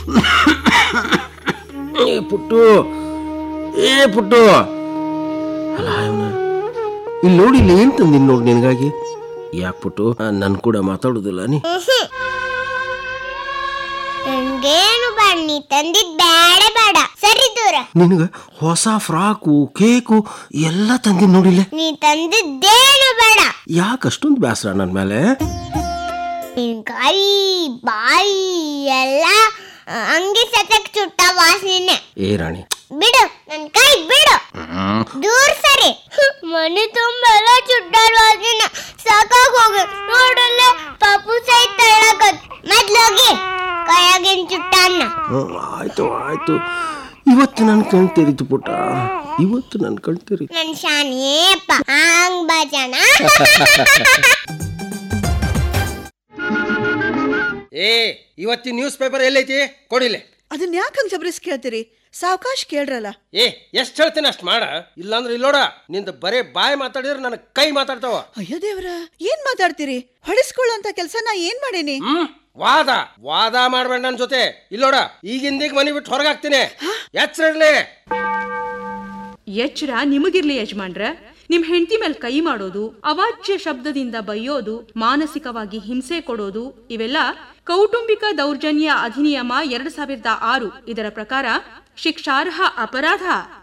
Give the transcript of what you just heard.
ಏ ಪುಟ್ಟು ಏ ಪುಟ್ಟು ಅಲ್ಲ ಇವನ ಇಲ್ಲಿ ನೋಡಿ ಇಲ್ಲಿ ಏನು ತಂದಿನಿ ನೋಡಿ ನಿನಗಾಗಿ ಯಾಕೆ ಪುಟ್ಟು ನನ್ನ ಕೂಡ ಮಾತಾಡೋದಿಲ್ಲ ನೀ ನನ್ಗೇನು ಬನ್ನಿ ತಂದಿದ್ ಬೇಡ ಬೇಡ ಸರಿ ದೂರ ನಿನಗೆ ಹೊಸ ಫ್ರಾಕು ಕೇಕು ಎಲ್ಲ ತಂದಿನಿ ನೋಡಿಲ್ಲ ನೀ ತಂದಿದ್ದೇನು ಬೇಡ ಯಾಕೆ ಅಷ್ಟೊಂದು ಬೇಸರ ನನ್ನ ಮೇಲೆ ನಿನ್ ಕೈ ಬಾಯಿ ಎಲ್ಲ ಆ, ಅಂಗಿ ಸತಕ್ ಚುಟ್ಟ ವಾಸನೆ ಏ ರಾಣಿ ಬಿಡು ನನ್ ಕೈ ಬಿಡು ದೂರ ಸರಿ ಹ್ಮ್, ಮನೆ ತುಂಬ ಎಲ್ಲ ಚುಟ್ಟಾರ ವಾಸನೆ ಸಾಕಾಗ್ ಹೋಗಿ ನೋಡಲ್ಲ ಪಾಪು ಸಹಿತ ತಳ್ಳಕತ್ ಮೊದ್ಲೋಗಿ ಕೈಯಾಗಿನ ಚುಟ್ಟನ್ನ ಹ್ಮ್, ಆಯ್ತು ಆಯ್ತು ಇವತ್ತು ನನ್ನ ಕಣ್ ತೆರೀತು ಪುಟ್ಟ ಇವತ್ತು ನನ್ನ ಕಣ್ ತೆರೀತು ನನ್ ಶಾನಿಯಪ್ಪ ಹಂಗ್ ಬಜನ ಏ ಇವತ್ತಿನ ನ್ಯೂಸ್ ಪೇಪರ್ ಎಲ್ಲೈತಿ ಕೊಡಿಲೆ ಅದನ್ನ ಯಾಕೆ ಹಂಗೆ ಜಬರಿಸ್ ಕೇಳ್ತೀರಿ ಸಾವಕಾಶ ಕೇಳ್ರಲ್ಲ ಏ ಎಷ್ಟು ಹೇಳ್ತೀನಿ ಅಷ್ಟು ಮಾಡ ಇಲ್ಲಾಂದ್ರೆ ಇಲ್ಲೋಡ ನಿಂದ ಬರೇ ಬಾಯಿ ಮಾತಾಡಿದ್ರೆ ನನ್ನ ಕೈ ಮಾತಾಡ್ತಾವ ಅಯ್ಯೋ ದೇವ್ರ ಏನ್ ಮಾತಾಡ್ತೀರಿ ಹೊಡಿಸ್ಕೊಳ್ಳೋಂತ ಕೆಲಸ ನಾ ಏನ್ ಮಾಡೇನಿ ಹ್ಮ್ ವಾದ ವಾದ ಮಾಡ್ಬೇಡ ನನ್ನ ಜೊತೆ ಇಲ್ಲೋಡ ಈಗಿಂದೀಗ ಮನೆ ಬಿಟ್ಟು ಹೊರಗಾಗ್ತೀನಿ ಎಚ್ಚರಲಿ ಎಚ್ಚರ ನಿಮಗಿರ್ಲಿ ಯಜಮಾನ್ರ ನಿಮ್ ಹೆಂಡತಿ ಮೇಲೆ ಕೈ ಮಾಡೋದು ಅವಾಚ್ಯ ಶಬ್ದದಿಂದ ಬೈಯೋದು ಮಾನಸಿಕವಾಗಿ ಹಿಂಸೆ ಕೊಡೋದು ಇವೆಲ್ಲ ಕೌಟುಂಬಿಕ ದೌರ್ಜನ್ಯ ಅಧಿನಿಯಮ ಎರಡ್ ಸಾವಿರದ ಆರು ಇದರ ಪ್ರಕಾರ ಶಿಕ್ಷಾರ್ಹ ಅಪರಾಧ